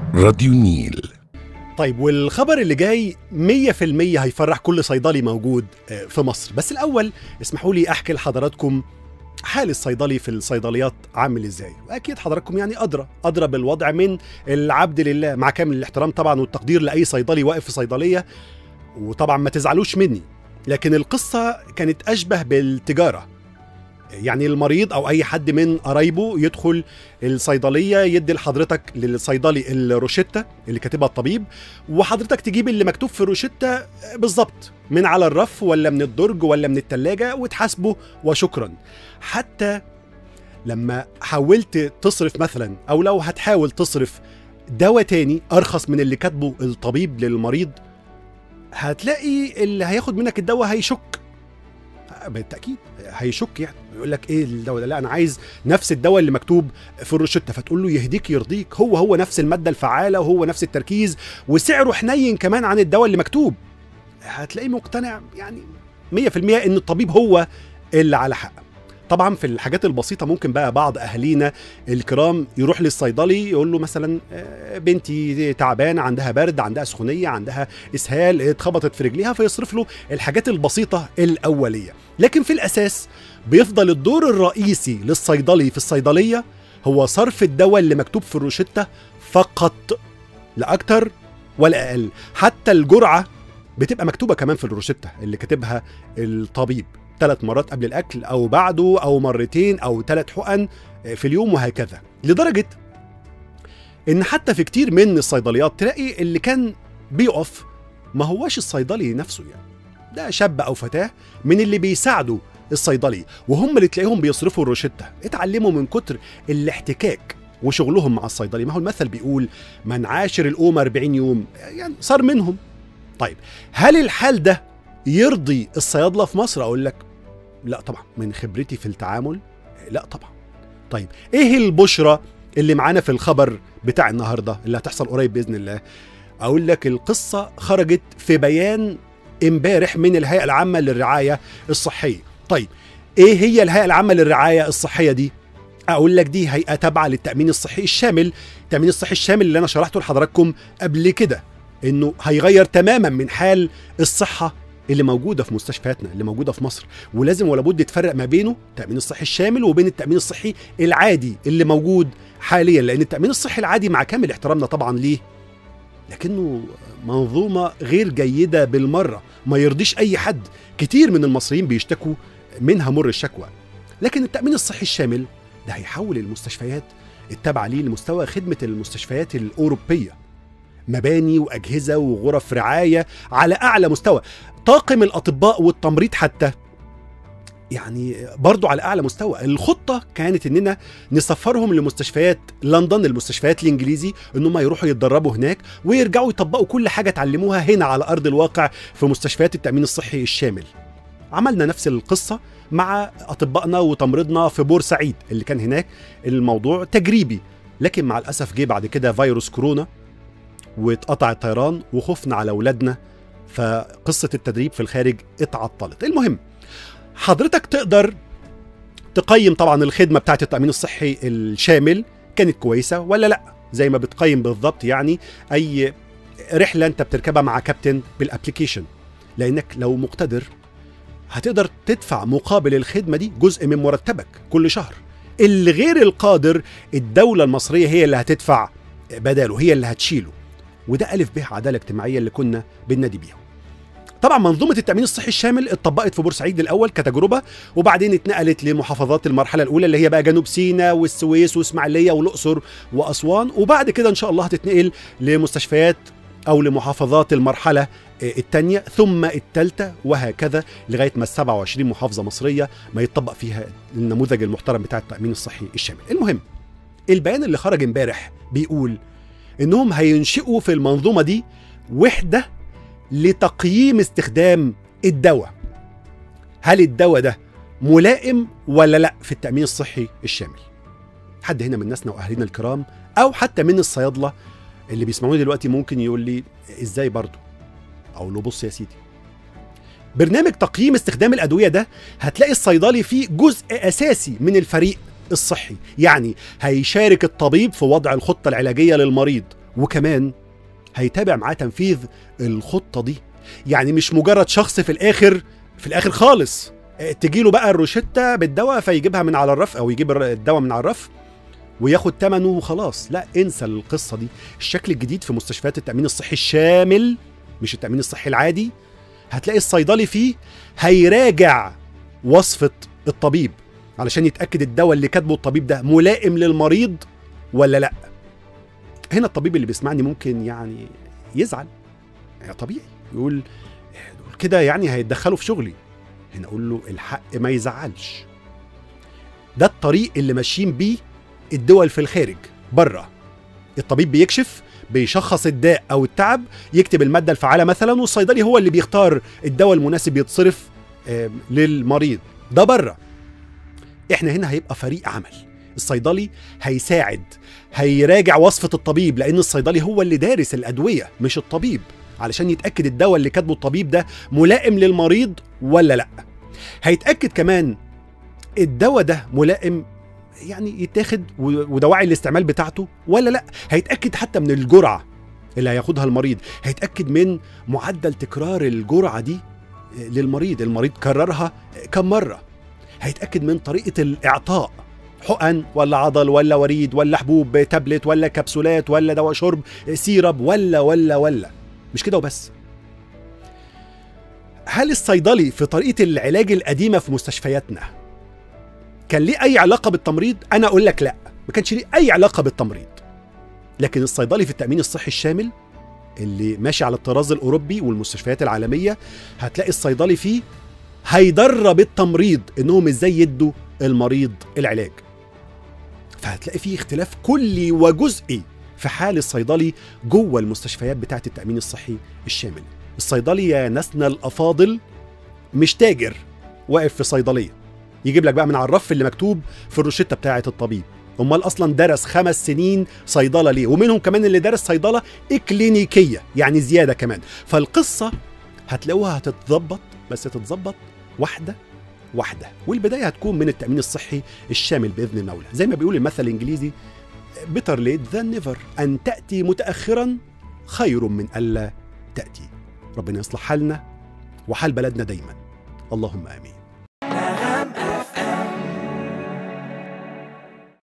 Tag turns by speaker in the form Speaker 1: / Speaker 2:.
Speaker 1: راديو نيل
Speaker 2: طيب والخبر اللي جاي 100% هيفرح كل صيدلي موجود آه، في مصر بس الأول اسمحوا لي أحكي لحضراتكم حال الصيدلي في الصيدليات عامل ازاي واكيد حضراتكم يعني ادرى ادرى بالوضع من العبد لله مع كامل الاحترام طبعا والتقدير لاي صيدلي واقف في صيدليه وطبعا ما تزعلوش مني لكن القصه كانت اشبه بالتجاره يعني المريض او اي حد من قرايبه يدخل الصيدليه يدي لحضرتك للصيدلي الروشته اللي كاتبها الطبيب وحضرتك تجيب اللي مكتوب في الروشته بالظبط من على الرف ولا من الدرج ولا من التلاجة وتحاسبه وشكرا حتى لما حاولت تصرف مثلا او لو هتحاول تصرف دواء تاني ارخص من اللي كاتبه الطبيب للمريض هتلاقي اللي هياخد منك الدواء هيشك بالتاكيد هيشك يعني يقول لك ايه الدواء ده لا انا عايز نفس الدواء اللي مكتوب في الروشته فتقول له يهديك يرضيك هو هو نفس الماده الفعاله وهو نفس التركيز وسعره حنين كمان عن الدواء اللي مكتوب هتلاقيه مقتنع يعني 100% ان الطبيب هو اللي على حق طبعا في الحاجات البسيطه ممكن بقى بعض اهالينا الكرام يروح للصيدلي يقول له مثلا آه، بنتي تعبانه عندها برد عندها سخونيه عندها اسهال اتخبطت في رجليها فيصرف له الحاجات البسيطه الاوليه لكن في الاساس بيفضل الدور الرئيسي للصيدلي في الصيدليه هو صرف الدواء اللي مكتوب في الروشته فقط لا اكتر ولا اقل حتى الجرعه بتبقى مكتوبه كمان في الروشته اللي كاتبها الطبيب ثلاث مرات قبل الاكل او بعده او مرتين او ثلاث حقن في اليوم وهكذا لدرجه ان حتى في كتير من الصيدليات تلاقي اللي كان بيقف ما هواش الصيدلي نفسه يعني ده شاب او فتاه من اللي بيساعدوا الصيدلي وهم اللي تلاقيهم بيصرفوا الروشته اتعلموا من كتر الاحتكاك وشغلهم مع الصيدلي ما هو المثل بيقول من عاشر الأم 40 يوم يعني صار منهم طيب هل الحال ده يرضي الصيادله في مصر اقول لك لا طبعا من خبرتي في التعامل لا طبعا طيب ايه البشرة اللي معانا في الخبر بتاع النهارده اللي هتحصل قريب باذن الله اقول لك القصه خرجت في بيان امبارح من الهيئه العامه للرعايه الصحيه طيب ايه هي الهيئه العامه للرعايه الصحيه دي اقول لك دي هيئه تابعه للتامين الصحي الشامل التامين الصحي الشامل اللي انا شرحته لحضراتكم قبل كده انه هيغير تماما من حال الصحه اللي موجوده في مستشفياتنا اللي موجوده في مصر ولازم ولا بد تفرق ما بينه التامين الصحي الشامل وبين التامين الصحي العادي اللي موجود حاليا لان التامين الصحي العادي مع كامل احترامنا طبعا ليه لكنه منظومه غير جيده بالمره ما يرضيش اي حد كتير من المصريين بيشتكوا منها مر الشكوى لكن التامين الصحي الشامل ده هيحول المستشفيات التابعه ليه لمستوى خدمه المستشفيات الاوروبيه مباني واجهزه وغرف رعايه على اعلى مستوى طاقم الاطباء والتمريض حتى يعني برضو على اعلى مستوى الخطه كانت اننا نسفرهم لمستشفيات لندن المستشفيات الانجليزي ان هم يروحوا يتدربوا هناك ويرجعوا يطبقوا كل حاجه اتعلموها هنا على ارض الواقع في مستشفيات التامين الصحي الشامل عملنا نفس القصه مع اطبائنا وتمريضنا في بورسعيد اللي كان هناك الموضوع تجريبي لكن مع الاسف جه بعد كده فيروس كورونا واتقطع الطيران وخفنا على اولادنا فقصه التدريب في الخارج اتعطلت المهم حضرتك تقدر تقيم طبعا الخدمه بتاعت التامين الصحي الشامل كانت كويسه ولا لا زي ما بتقيم بالضبط يعني اي رحله انت بتركبها مع كابتن بالابلكيشن لانك لو مقتدر هتقدر تدفع مقابل الخدمه دي جزء من مرتبك كل شهر اللي غير القادر الدوله المصريه هي اللي هتدفع بداله هي اللي هتشيله وده ألف به عدالة اجتماعية اللي كنا بننادي بيها طبعا منظومة التأمين الصحي الشامل اتطبقت في بورسعيد الأول كتجربة وبعدين اتنقلت لمحافظات المرحلة الأولى اللي هي بقى جنوب سيناء والسويس وإسماعيلية والأقصر وأسوان وبعد كده إن شاء الله هتتنقل لمستشفيات أو لمحافظات المرحلة الثانية ثم الثالثة وهكذا لغاية ما ال 27 محافظة مصرية ما يتطبق فيها النموذج المحترم بتاع التأمين الصحي الشامل المهم البيان اللي خرج امبارح بيقول انهم هينشئوا في المنظومه دي وحده لتقييم استخدام الدواء هل الدواء ده ملائم ولا لا في التامين الصحي الشامل حد هنا من ناسنا واهالينا الكرام او حتى من الصيادله اللي بيسمعوني دلوقتي ممكن يقول لي ازاي برضه اقول له بص يا سيدي برنامج تقييم استخدام الادويه ده هتلاقي الصيدلي فيه جزء اساسي من الفريق الصحي يعني هيشارك الطبيب في وضع الخطة العلاجية للمريض وكمان هيتابع معاه تنفيذ الخطه دي يعني مش مجرد شخص في الاخر في الاخر خالص تجي له بقى الروشته بالدواء فيجيبها من على الرف او يجيب الدواء من على الرف وياخد ثمنه وخلاص لا انسى القصه دي الشكل الجديد في مستشفيات التامين الصحي الشامل مش التامين الصحي العادي هتلاقي الصيدلي فيه هيراجع وصفه الطبيب علشان يتاكد الدواء اللي كاتبه الطبيب ده ملائم للمريض ولا لا هنا الطبيب اللي بيسمعني ممكن يعني يزعل يعني طبيعي يقول يقول كده يعني هيتدخلوا في شغلي هنا اقول له الحق ما يزعلش ده الطريق اللي ماشيين بيه الدول في الخارج بره الطبيب بيكشف بيشخص الداء او التعب يكتب الماده الفعاله مثلا والصيدلي هو اللي بيختار الدواء المناسب يتصرف آه، للمريض ده بره احنا هنا هيبقى فريق عمل الصيدلي هيساعد هيراجع وصفه الطبيب لان الصيدلي هو اللي دارس الادويه مش الطبيب علشان يتاكد الدواء اللي كاتبه الطبيب ده ملائم للمريض ولا لا هيتاكد كمان الدواء ده ملائم يعني يتاخد و- ودواعي الاستعمال بتاعته ولا لا هيتاكد حتى من الجرعه اللي هياخدها المريض هيتاكد من معدل تكرار الجرعه دي للمريض المريض كررها كم مره هيتاكد من طريقه الاعطاء حقن ولا عضل ولا وريد ولا حبوب تابلت ولا كبسولات ولا دواء شرب سيرب ولا ولا ولا مش كده وبس هل الصيدلي في طريقه العلاج القديمه في مستشفياتنا كان ليه اي علاقه بالتمريض انا اقول لك لا ما كانش ليه اي علاقه بالتمريض لكن الصيدلي في التامين الصحي الشامل اللي ماشي على الطراز الاوروبي والمستشفيات العالميه هتلاقي الصيدلي فيه هيدرب التمريض انهم ازاي يدوا المريض العلاج فهتلاقي فيه اختلاف كلي وجزئي في حال الصيدلي جوه المستشفيات بتاعه التامين الصحي الشامل الصيدلي يا ناسنا الافاضل مش تاجر واقف في صيدليه يجيب لك بقى من على الرف اللي مكتوب في الروشته بتاعه الطبيب امال اصلا درس خمس سنين صيدله ليه ومنهم كمان اللي درس صيدله اكلينيكيه يعني زياده كمان فالقصه هتلاقوها هتتظبط بس تتظبط واحده واحده والبدايه هتكون من التامين الصحي الشامل باذن المولى زي ما بيقول المثل الانجليزي better late than never ان تاتي متاخرا خير من الا تاتي ربنا يصلح حالنا وحال بلدنا دايما اللهم امين